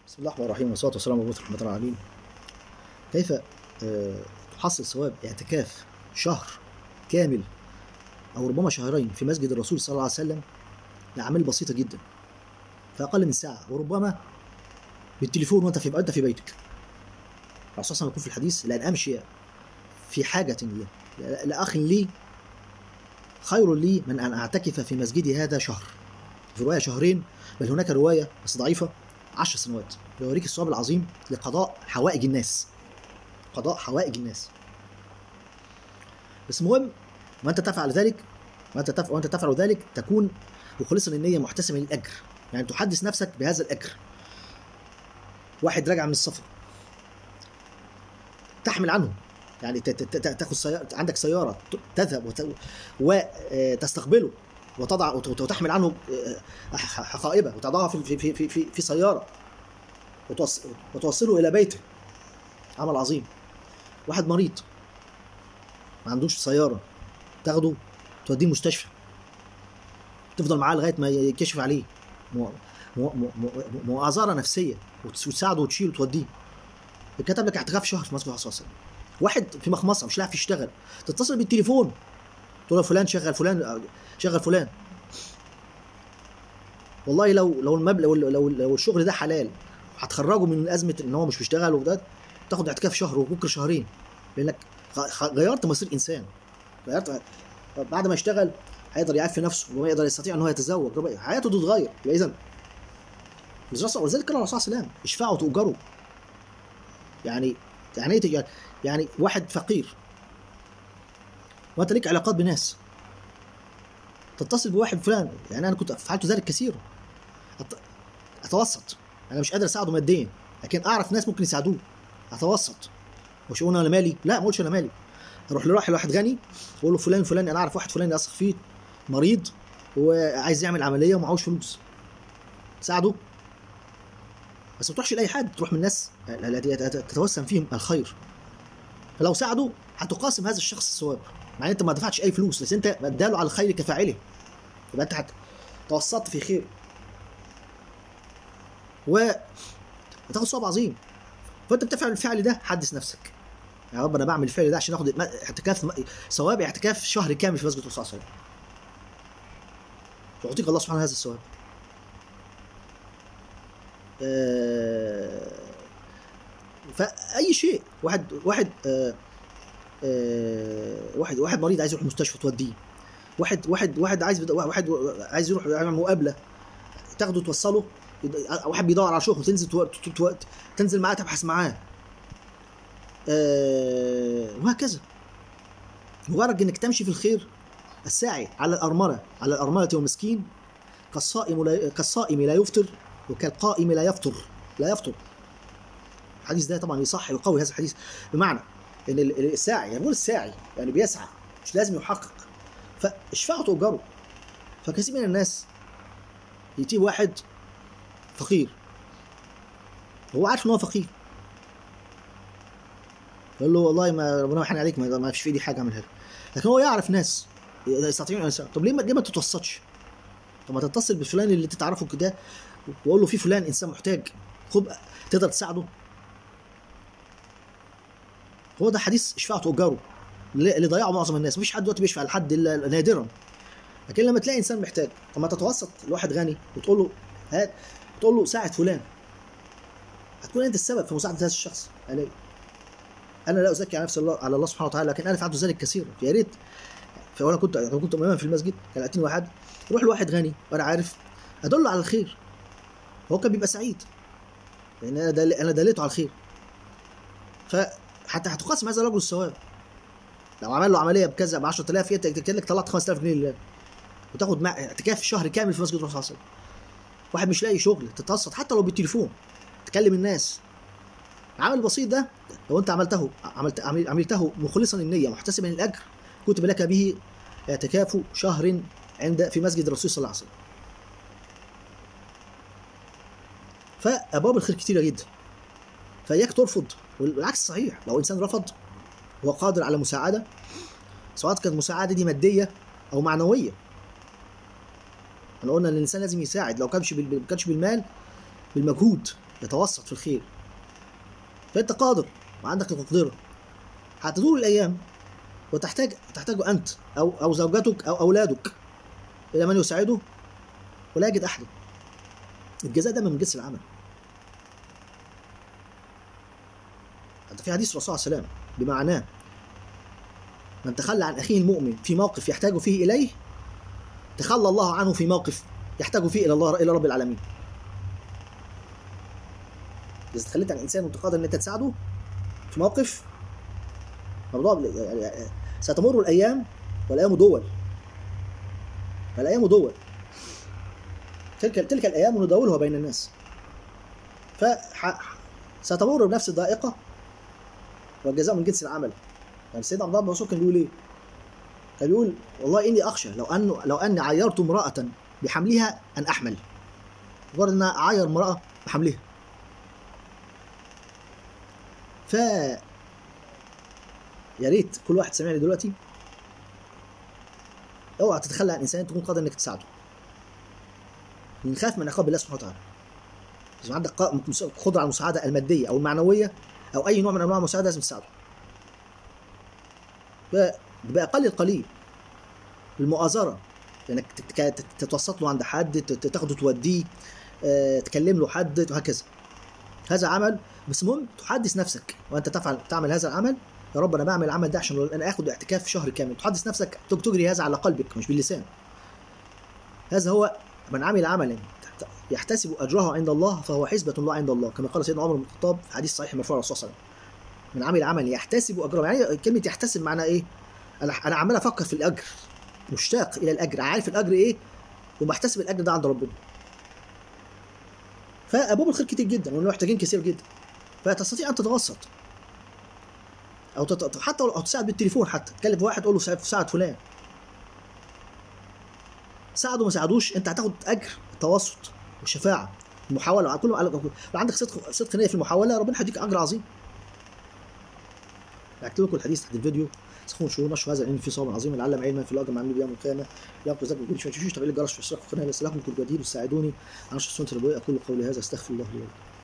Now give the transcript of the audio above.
بسم الله الرحمن الرحيم والصلاة والسلام على رحمة الله العالمين كيف آه، تحصل ثواب اعتكاف شهر كامل أو ربما شهرين في مسجد الرسول صلى الله عليه وسلم لأعمال بسيطة جدا في أقل من ساعة وربما بالتليفون وأنت في أنت في بيتك الرسول صلى الله عليه وسلم يقول في الحديث لأن أمشي في حاجة لي لأخ لي خير لي من أن أعتكف في مسجدي هذا شهر في رواية شهرين بل هناك رواية بس ضعيفة عشر سنوات بيوريك الثواب العظيم لقضاء حوائج الناس قضاء حوائج الناس بس مهم وانت تفعل ذلك وانت تفعل وانت تفعل ذلك تكون مخلصا النية محتسبا للاجر يعني تحدث نفسك بهذا الاجر واحد راجع من السفر تحمل عنه يعني ت- ت- ت- تاخذ سيارة عندك سيارة ت- تذهب وت- وتستقبله وتضع وت- وتحمل عنه آه، ح- حقائبه وتضعها في في في في, في سياره وتوص- وتوصله الى بيته عمل عظيم واحد مريض ما عندوش سياره تاخده توديه مستشفى تفضل معاه لغايه ما يكشف عليه مو- مو- مو- مو- مؤازره نفسيه وتس- وتساعده وتشيله وتوديه كتب لك اعتكاف شهر في مسجد الرسول صلى الله عليه وسلم واحد في مخمصه مش لاعب يشتغل تتصل بالتليفون تقول له فلان شغل فلان شغل فلان والله لو لو المبلغ لو, لو, لو الشغل ده حلال هتخرجه من ازمه ان هو مش بيشتغل وده تاخد اعتكاف شهر وبكره شهرين لانك خ- خ- غيرت مصير انسان غيرت بعد ما يشتغل هيقدر يعفي نفسه وما يقدر يستطيع ان هو يتزوج ربع- حياته تتغير يبقى اذا ولذلك قال الرسول صلى الله عليه وسلم اشفعوا تؤجروا يعني يعني ايه تج- يعني واحد فقير وانت ليك علاقات بناس تتصل بواحد فلان يعني انا كنت فعلت ذلك كثيرا أت- اتوسط انا مش قادر اساعده ماديا لكن اعرف ناس ممكن يساعدوه اتوسط مش اقول انا مالي لا ما اقولش انا مالي اروح لواحد لواحد غني واقول له فلان فلان انا اعرف واحد فلان اثق فيه مريض وعايز يعمل عمليه ومعهوش فلوس ساعده بس ما تروحش لاي حد تروح من الناس التي تتوسم فيهم الخير فلو ساعده هتقاسم هذا الشخص الثواب مع ان انت ما دفعتش اي فلوس بس انت اداله على الخير كفاعله يبقى انت هت- توسطت في خير و هتاخد ثواب عظيم فانت بتفعل الفعل ده حدث نفسك يا رب انا بعمل الفعل ده عشان اخد اعتكاف ثواب اعتكاف شهر كامل في مسجد الرسول صلى الله عليه وسلم يعطيك الله سبحانه هذا الثواب آه، فاي شيء واحد واحد آه، آه، واحد واحد مريض عايز يروح المستشفى توديه واحد واحد واحد عايز واحد عايز يروح يعمل مقابله تاخده توصله واحد بيدور على شغل تنزل تو... تو... تو... تنزل معاه تبحث معاه آه... وهكذا مجرد انك تمشي في الخير الساعي على الارمله على الارمله والمسكين كالصائم لا... كالصائم لا يفطر وكالقائم لا يفطر لا يفطر الحديث ده طبعا يصح ويقوي هذا الحديث بمعنى ان ال- ال- الساعي يعني بقول الساعي يعني بيسعى مش لازم يحقق فاشفعوا تؤجروا فكثير من الناس يجيب واحد فقير هو عارف ان هو فقير يقول له والله ما ربنا يحن عليك ما ما فيش في ايدي حاجه اعملها لك لكن هو يعرف ناس يستطيعون ان يساعدوا طب ليه ما ليه ما تتوسطش؟ طب ما تتصل بفلان اللي انت تعرفه كده وقول له في فلان انسان محتاج خد تقدر تساعده هو ده حديث اشفاع تؤجره اللي اللي ضيعه معظم الناس مفيش حد دلوقتي بيشفع لحد الا نادرا لكن لما تلاقي انسان محتاج طب ما تتوسط لواحد غني وتقول له هات تقول له ساعد فلان هتكون انت السبب في مساعده هذا الشخص يعني انا لا ازكي على نفسي الله على الله سبحانه وتعالى لكن انا فعلت ذلك كثيرا يا ريت فانا كنت أنا كنت اماما في المسجد كان ياتيني واحد يروح لواحد غني وانا عارف ادله على الخير هو كان بيبقى سعيد لان انا دل... انا دليته على الخير فحتى هتقاسم هذا الرجل الثواب لو عمل له عمليه بكذا ب 10000 انت كانك طلعت 5000 جنيه لله وتاخد مع اعتكاف شهر كامل في مسجد الرسول صلى الله عليه وسلم واحد مش لاقي شغل تتوسط حتى لو بالتليفون تكلم الناس العمل البسيط ده لو انت عملته عملت عمل- عملته مخلصا النيه محتسبا الاجر كتب لك به اعتكاف شهر عند في مسجد الرسول صلى الله عليه وسلم فابواب الخير كتيره جدا فاياك ترفض والعكس صحيح لو انسان رفض هو قادر على مساعده سواء كانت المساعده دي ماديه او معنويه احنا قلنا ان الانسان لازم يساعد لو كانش بال- ما كانش بالمال بالمجهود يتوسط في الخير فانت قادر وعندك المقدره هتدور الايام وتحتاج تحتاج انت او او زوجتك او اولادك الى من يساعده ولا يجد احدا الجزاء ده من جنس العمل حتى في حديث الرسول صلى الله عليه وسلم بمعناه من تخلى عن اخيه المؤمن في موقف يحتاج فيه اليه تخلى الله عنه في موقف يحتاج فيه الى الله الى رب العالمين اذا تخليت عن انسان وانت قادر ان انت تساعده في موقف موضوع يعني ستمر الايام والايام دول الايام دول تلك تلك الايام نداولها بين الناس ف ستمر بنفس الضائقه والجزاء من جنس العمل يعني سيدنا عبد الله بن مسعود كان بيقول ايه؟ كان بيقول والله اني اخشى لو ان لو اني عايرت امراه بحملها ان احمل مجرد ان أنا اعاير امراه بحملها ف يا ريت كل واحد سامعني دلوقتي اوعى تتخلى عن انسان تكون قادر انك تساعده نخاف من عقاب الله سبحانه وتعالى اذا عندك قدره على المساعده الماديه او المعنويه او اي نوع من انواع المساعده لازم تساعده باقل القليل بالمؤازره انك يعني تتوسط له عند حد تاخده توديه تكلم له حد وهكذا هذا عمل بس المهم تحدث نفسك وانت تفعل تعمل هذا العمل يا رب انا بعمل العمل ده عشان انا اخد اعتكاف شهر كامل تحدث نفسك تجري هذا على قلبك مش باللسان هذا هو من عمل عملا يحتسب اجره عند الله فهو حسبة الله عند الله كما قال سيدنا عمر بن الخطاب في حديث صحيح مرفوع الرسول صلى الله عليه وسلم من عمل عمل يحتسب اجره يعني كلمه يحتسب معناها ايه؟ انا انا عمال افكر في الاجر مشتاق الى الاجر عارف الاجر ايه وبحتسب الاجر ده عند ربنا فابواب الخير كتير جدا والمحتاجين كثير جدا فتستطيع ان تتوسط او تت... حتى لو تساعد بالتليفون حتى تكلم واحد تقول له ساعد فلان ساعده ما ساعدوش انت هتاخد اجر التوسط والشفاعه المحاوله كل لو عندك صدق صدق نيه في المحاوله ربنا هيديك اجر عظيم هكتب لكم الحديث تحت الفيديو سخون شهور نشر هذا العلم في صوم عظيم لعل علما في الاجر مع النبي يوم القيامه لا ذاك كل شيء تشوفوش تفعيل الجرس في الاشتراك في القناه لكم كل جديد وتساعدوني على نشر السنه النبويه اقول قولي هذا استغفر الله لي ولكم